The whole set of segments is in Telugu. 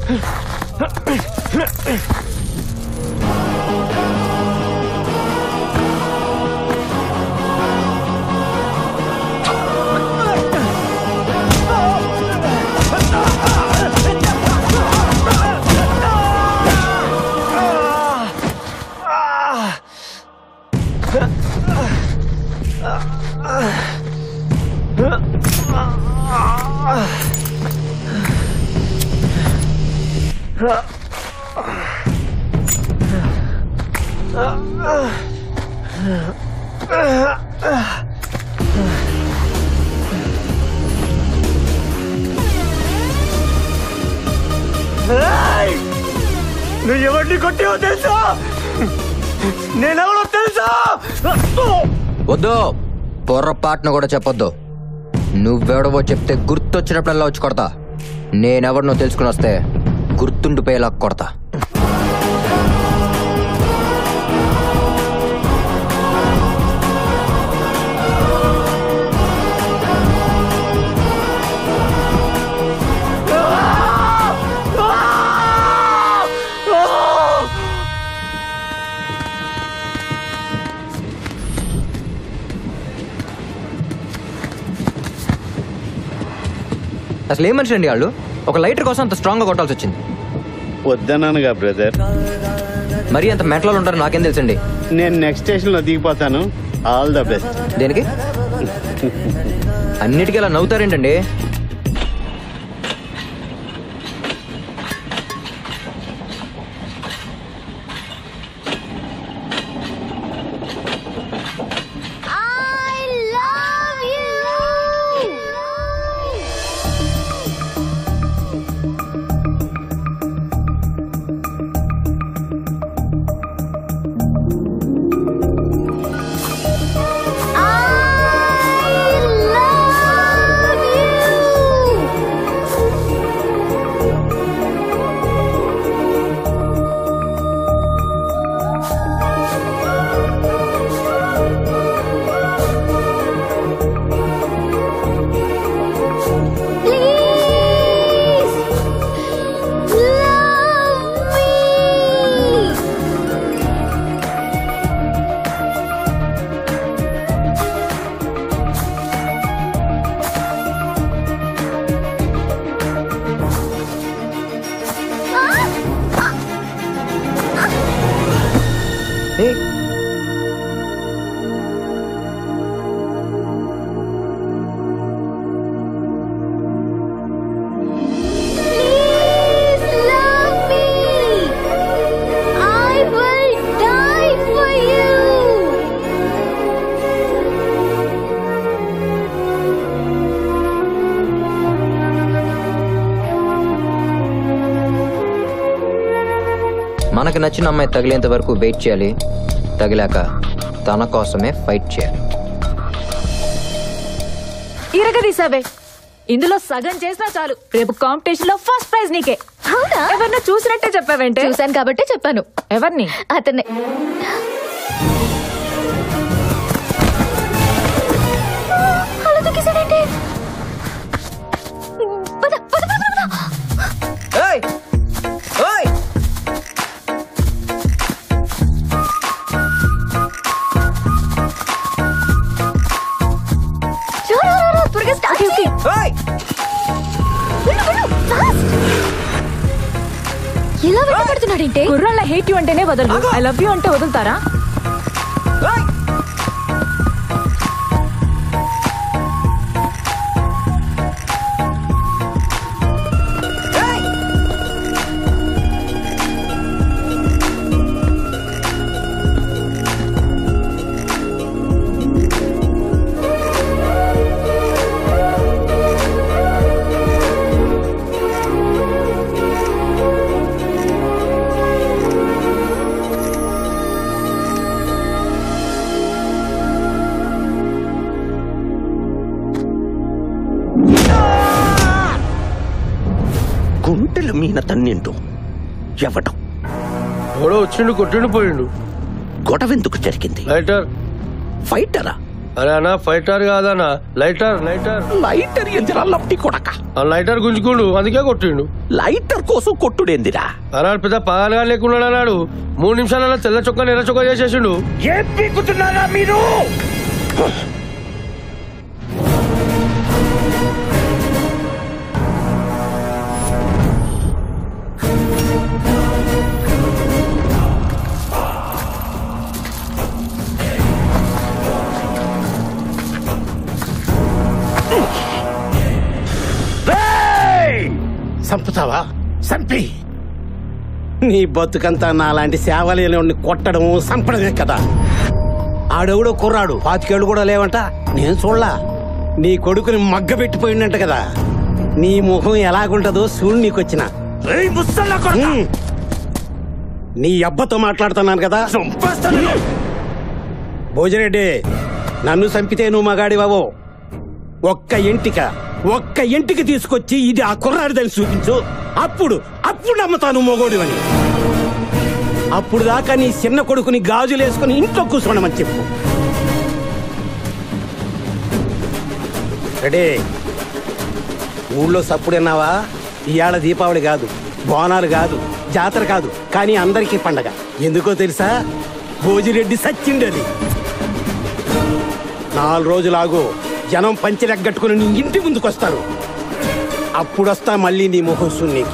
ఏయ్! నువ్వు ఎవరిని కొట్టావో తెలుసా నేనెవరో తెలుసా వద్దు పొర్రపాటును కూడా చెప్పొద్దు నువ్వెవడవో చెప్తే గుర్తొచ్చినప్పుడల్లా వచ్చి కొడతా నేనెవరినో తెలుసుకుని వస్తే గుర్తుండిపోయేలా కొడతా అసలు ఏం మనిషి అండి వాళ్ళు ఒక లైటర్ కోసం అంత స్ట్రాంగ్ గా కొట్టాల్సి వచ్చింది వద్దన్నానుగా బ్రదర్ మరీ అంత మెట్లో ఉంటారు నాకేం తెలుసండి నేను నెక్స్ట్ స్టేషన్ లో దిగిపోతాను ఆల్ ద బెస్ట్ దేనికి అన్నిటికీ అలా నవ్వుతారేంటండి మనకు నచ్చిన అమ్మాయి తగిలేంత వరకు వెయిట్ చేయాలి తగిలాక తన కోసమే ఫైట్ చేయాలి ఇరగదీసావే ఇందులో సగం చేసినా చాలు రేపు కాంపిటీషన్ లో ఫస్ట్ ప్రైజ్ నీకే అవునా ఎవరినో చూసినట్టే చెప్పావంటే చూశాను కాబట్టి చెప్పాను ఎవరిని అతనే అలా తొక్కేశాడేంటి? పద, పద, పద, పద, పద. ఏయ్! ఏయ్! రా, రా, రా, రా, త్వరగా స్టార్ట్ చేయి. ఏయ్! వెళ్ళు, వెళ్ళు, fast. ఇలా వెంటబడుతున్నాడేంటి కుర్రాళ్ళ హేట్ యు అంటేనే వదలరు ఐ లవ్ యూ అంటే వదులుతారా ఏయ్! ఏయ్! గుంటెల మీన తన్నిండు ఎవడం ఎవడో వచ్చిండు కొట్టిండు పోయిండు గొడవెందుకు జరిగింది లైటర్ ఫైటరా అరే అన్న ఫైటర్ కాదన్నా లైటర్ లైటర్ లైటర్ ఎందిరా లప్పి కొడక ఆ లైటర్ గుంజుకుండు అందుకే కొట్టిండు లైటర్ కోసం కొట్టుడేందిరా అరే పెద్ద పగాలుగా లేకుండా అన్నాడు మూడు నిమిషాలలో తెల్ల చొక్క నెల చొక్క చేసేసిండు ఏం పీకుతున్నారా మీరు చంపుతావా చంపి నీ బతుకంతా నాలాంటి సేవలేని కొట్టడం చంపడమే కదా ఆడెవడో కుర్రాడు పాతికేళ్ళు కూడా లేవంట నేను చూడలా నీ కొడుకుని మగ్గ పెట్టిపోయిందంట కదా నీ ముఖం ఎలాగుంటదో చూడు నీకొచ్చిన హ్మ్. నీ అబ్బతో మాట్లాడుతున్నాను కదా భోజరెడ్డి నన్ను చంపితే నువ్వు మగాడి బాబు ఒక్క ఇంటిక ఒక్క ఇంటికి తీసుకొచ్చి ఇది ఆ కుర్రాడిదని చూపించు అప్పుడు అప్పుడు నమ్ముతాను మొగోడివని అప్పుడు దాకా నీ చిన్న కొడుకుని గాజులేసుకుని ఇంట్లో కూర్చోండమని చెప్పు రెడీ ఊళ్ళో సప్పుడన్నావా ఇవాళ దీపావళి కాదు బోనాలు కాదు జాతర కాదు కానీ అందరికీ పండగ ఎందుకో తెలుసా భోజిరెడ్డి సచ్చిండది నాలుగు రోజులాగు జనం పంచిరెగ్గట్టుకుని నీ ఇంటి ముందుకొస్తారు అప్పుడొస్తా మళ్ళీ నీ ముఖం సున్నీకి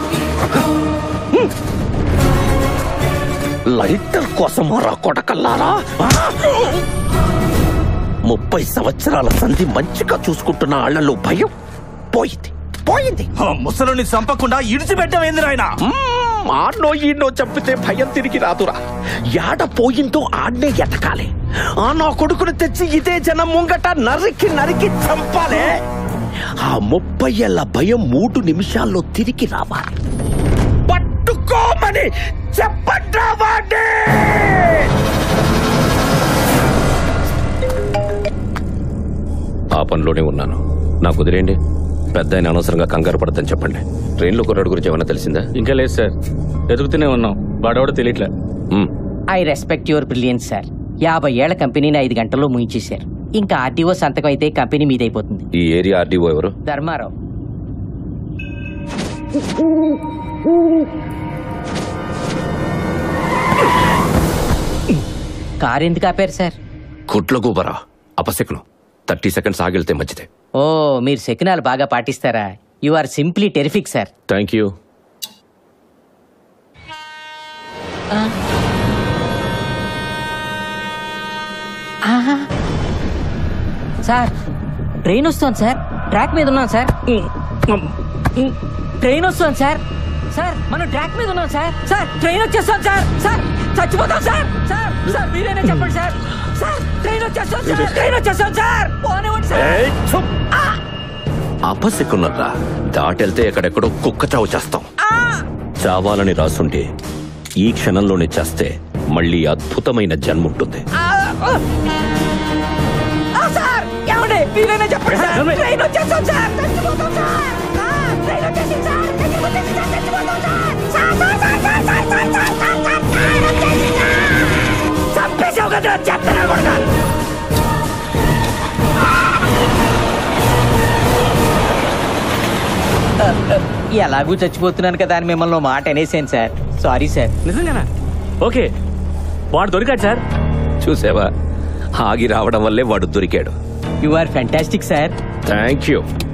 లైటర్ కోసం రా కొడకల్లారా ఆ! ముప్పై సంవత్సరాల సంధి మంచిగా చూసుకుంటున్న ఆళ్లలో భయం పోయింది పోయింది ముసలుని చంపకుండా ఇడిచిపెట్టవేంది నాయన మ్మ్, ఆడ్నో ఈడ్నో చంపితే భయం తిరిగి రాదురా యాడ పోయిందో ఆడ్నే ఎతకాలి ఆ నా కొడుకుని తెచ్చి ఇదే జనం ముంగట నరికి నరికి చంపాలే ఆ ముప్పై ఏళ్ళ భయం మూడు నిమిషాల్లో తిరిగి రావాలి పట్టుకోమని చెప్పండి వాడిని! ఆ పనిలోనే ఉన్నాను నాకు కుదిరేండి పెద్ద ఆయన అనవసరంగా కంగారు పడద్దని చెప్పండి ట్రైన్లో కుర్రాడు గురించి ఏమైనా తెలిసిందా ఇంకా లేదు సార్ ఎదుగుతూనే ఉన్నాం వాడవాడు తెలియట్లే hmm, I respect your brilliance sir యాభై ఏళ్ల కంపెనీని ఐదు గంటల్లో ముగించేశారు ఇంకా ఆర్టీఓ సంతకం అయితే కంపెనీ మీదైపోతుంది ఈ ఏరియా ఆర్డీఓ ఎవరు ధర్మారావు కారు ఎందుకు ఆపారు సార్ కుట్ల గూబరా అపశకునం థర్టీ సెకండ్స్ ఆగిలితే మంచిదే ఓ మీరు శకునాలు బాగా పాటిస్తారా you are simply terrific sir thank you sir train వస్తుంది సార్ ట్రాక్ మీద ఉన్నాం సార్ ట్రైన్ వస్తుంది సార్ సార్ మనం ట్రాక్ మీద ఉన్నాం సార్ సార్ ట్రైన్ వచ్చేస్తాం సార్ సార్ చచ్చిపోతాం సార్ సార్ సార్ మీరేనా చెప్పండి సార్ సార్ ట్రైన్ వచ్చేస్తాం సార్ ట్రైన్ వచ్చేస్తాం సార్ పోనివ్వండి సార్ ఏయ్, చుప్! అపశకున్నరా దాటెళ్తే ఎక్కడెక్కడో కుక్క చావు చేస్తాం చావాలని రాసుంటే ఈ క్షణంలోనే చేస్తే మళ్ళీ అద్భుతమైన జన్ముంటుంది ఆ, సార్ ఏమండి మీరేనా చెప్పండి సార్ ట్రైన్ వచ్చేస్తాం సార్ చచ్చిపోతాం సార్ సార్, ట్రైన్ వచ్చేసింది సార్ ట్రైన్ వచ్చేసింది సార్ చచ్చిపోతాం sir sir sir sir sir sir sir sir sir sir train వచ్చేసింది సార్ చంపేసావు కదా చెప్తాను కొడతా ఎలాగూ చచ్చిపోతున్నాను కదా అని మిమ్మల్ని ఓ మాట అనేసాను సార్ సారీ సార్ నిజంగానా ఓకే వాడు దొరికాడు సార్ చూసావా ఆగి రావడం వల్లే వాడు దొరికాడు you are fantastic sir thank you